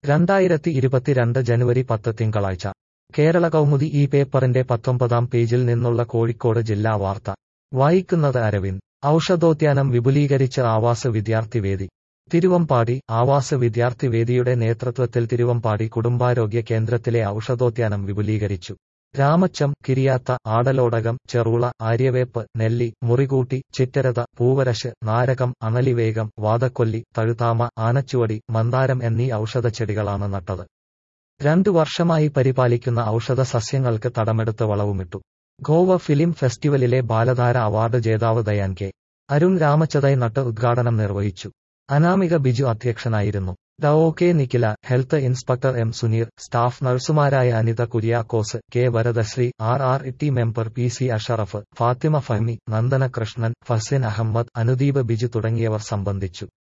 രണ്ടായിരത്തി ഇരുപത്തിരണ്ട് ജനുവരി പത്ത് തിങ്കളാഴ്ച കേരള കൗമുദി ഈ പേപ്പറിന്റെ പത്തൊമ്പതാം പേജിൽ നിന്നുള്ള കോഴിക്കോട് ജില്ലാ വാർത്ത വായിക്കുന്നത് അരവിന്ദ് ഔഷധോദ്യാനം വിപുലീകരിച്ച് ആവാസ് വിദ്യാർത്ഥി വേദി തിരുവമ്പാടി ആവാസ് വിദ്യാർത്ഥി വേദിയുടെ നേതൃത്വത്തിൽ തിരുവമ്പാടി കുടുംബാരോഗ്യ കേന്ദ്രത്തിലെ ഔഷധോദ്യാനം വിപുലീകരിച്ചു രാമച്ചം കിരിയാത്ത ആടലോടകം ചെറുള ആര്യവേപ്പ് നെല്ലി മുറികൂട്ടി ചിറ്റരത പൂവരശ് നാരകം അണലിവേഗം വാതക്കൊല്ലി തഴുതാമ ആനച്ചുവടി മന്ദാരം എന്നീ ഔഷധച്ചെടികളാണ് നട്ടത് രണ്ടു വർഷമായി പരിപാലിക്കുന്ന ഔഷധ സസ്യങ്ങൾക്ക് തടമെടുത്ത് വളവുമിട്ടു ഗോവ ഫിലിം ഫെസ്റ്റിവലിലെ ബാലധാര അവാർഡ് ജേതാവ് ദയാൻ കെ അരുൺ രാമച്ചതൈ നട്ട് ഉദ്ഘാടനം നിർവഹിച്ചു അനാമിക ബിജു അധ്യക്ഷനായിരുന്നു ഡോ K Nikhila health inspector M Suneer staff നഴ്സുമാരായ Anitha Kuriakose K Varadashree R R T member P C Ashraf Fathima Fahmi Nandana Krishnan Fasin Ahammed Anudeep Biju തുടങ്ങിയവർ സംബന്ധിച്ചു